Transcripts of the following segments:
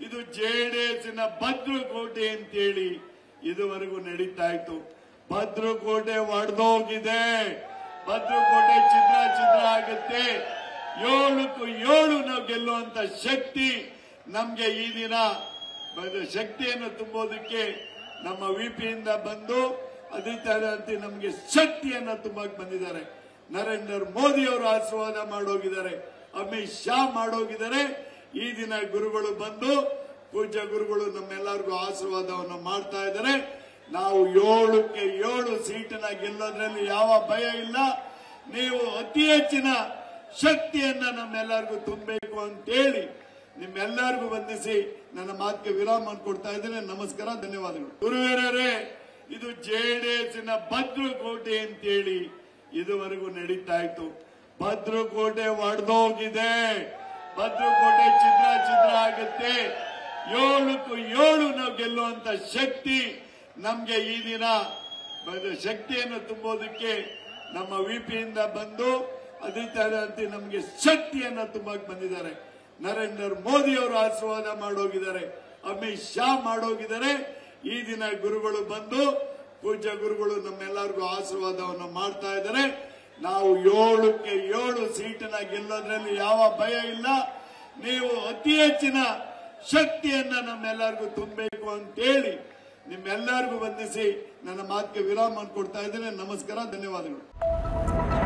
ಇದು ಜೆಡಿಎಸ್ನ ಭದ್ರಕೋಟೆ ಅಂತೇಳಿ ಇದುವರೆಗೂ ನಡೀತಾ ಇತ್ತು ಭದ್ರಕೋಟೆ ಒಡೆದೋಗಿದೆ ಭದ್ರಕೋಟೆ ಚಿತ್ರ ಚಿತ್ರ ಆಗುತ್ತೆ ಏಳಕ್ಕೂ ಏಳು ನಾವು ಗೆಲ್ಲುವಂತ ಶಕ್ತಿ ನಮ್ಗೆ ಈ ದಿನ ಬ- ಶಕ್ತಿಯನ್ನು ತುಂಬೋದಕ್ಕೆ ನಮ್ಮ ವಿಪಿಯಿಂದ ಬಂದು ಅದೇ ತರಹಂತೆ ನಮ್ಗೆ ಶಕ್ತಿಯನ್ನ ತುಂಬಕ್ ಬಂದಿದ್ದಾರೆ ನರೇಂದ್ರ ಮೋದಿ ಅವರು ಆಶೀರ್ವಾದ ಮಾಡೋಗಿದ್ದಾರೆ ಅಮಿತ್ ಶಾ ಮಾಡೋಗಿದ್ದಾರೆ ಈ ದಿನ ಗುರುಗಳು ಬಂದು ಪೂಜ್ಯ ಗುರುಗಳು ನಮ್ಮೆಲ್ಲರಿಗೂ ಆಶೀರ್ವಾದವನ್ನು ಮಾಡ್ತಾ ಇದ್ದಾರೆ ನಾವು ಏಳಕ್ಕೆ ಏಳು ಸೀಟನ್ನ ಗೆಲ್ಲೋದ್ರಲ್ಲಿ ಯಾವ ಭಯ ಇಲ್ಲ ನೀವು ಅತಿ ಹೆಚ್ಚಿನ ಶಕ್ತಿಯನ್ನ ನಮ್ಮೆಲ್ಲರಿಗೂ ತುಂಬಬೇಕು ಅಂತೇಳಿ ನಿಮ್ಮೆಲ್ಲರಿಗೂ ವಂದಿಸಿ ನನ್ನ ಮಾತಿಗೆ ವಿರಾಮ ಕೊಡ್ತಾ ಇದ್ದೇನೆ ನಮಸ್ಕಾರ ಧನ್ಯವಾದಗಳು ಗುರುವೀರರೇ ಇದು ಜೆಡಿಎಸ್ನ ಭದ್ರಕೋಟೆ ಅಂತೇಳಿ ಇದುವರೆಗೂ ನಡೀತಾ ಇತ್ತು ಭದ್ರಕೋಟೆ ಒಡೆದೋಗಿದೆ ಭದ್ರಕೋಟೆ ಚಿತ್ರ ಚಿತ್ರ ಆಗುತ್ತೆ ಏಳಕ್ಕೂ ಏಳು ನಾವು ಗೆಲ್ಲುವಂತ ಶಕ್ತಿ ನಮ್ಗೆ ಈ ದಿನ ಬ- ಶಕ್ತಿಯನ್ನು ತುಂಬೋದಕ್ಕೆ ನಮ್ಮ ವಿಪಿಯಿಂದ ಬಂದು ಅದೇ ತರಹಂತೆ ನಮ್ಗೆ ಶಕ್ತಿಯನ್ನ ತುಂಬಕ್ ಬಂದಿದ್ದಾರೆ ನರೇಂದ್ರ ಮೋದಿ ಅವರು ಆಶೀರ್ವಾದ ಮಾಡೋಗಿದ್ದಾರೆ ಅಮಿತ್ ಶಾ ಮಾಡೋಗಿದ್ದಾರೆ ಈ ದಿನ ಗುರುಗಳು ಬಂದು ಪೂಜ್ಯ ಗುರುಗಳು ನಮ್ಮೆಲ್ಲರಿಗೂ ಆಶೀರ್ವಾದವನ್ನು ಮಾಡ್ತಾ ಇದ್ದಾರೆ ನಾವು ಏಳಕ್ಕೆ ಏಳು ಸೀಟನ್ನ ಗೆಲ್ಲೋದ್ರಲ್ಲಿ ಯಾವ ಭಯ ಇಲ್ಲ ನೀವು ಅತಿ ಹೆಚ್ಚಿನ ಶಕ್ತಿಯನ್ನ ನಮ್ಮೆಲ್ಲರಿಗೂ ತುಂಬಬೇಕು ಅಂತೇಳಿ ನಿಮ್ಮೆಲ್ಲರಿಗೂ ವಂದಿಸಿ ನನ್ನ ಮಾತಿಗೆ ವಿರಾಮ ಕೊಡ್ತಾ ಇದ್ದೇನೆ ನಮಸ್ಕಾರ ಧನ್ಯವಾದಗಳು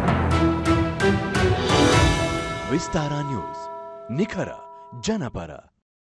ವಿಸ್ತಾರ ನ್ಯೂಸ್ ನಿಖರ ಜನಪರ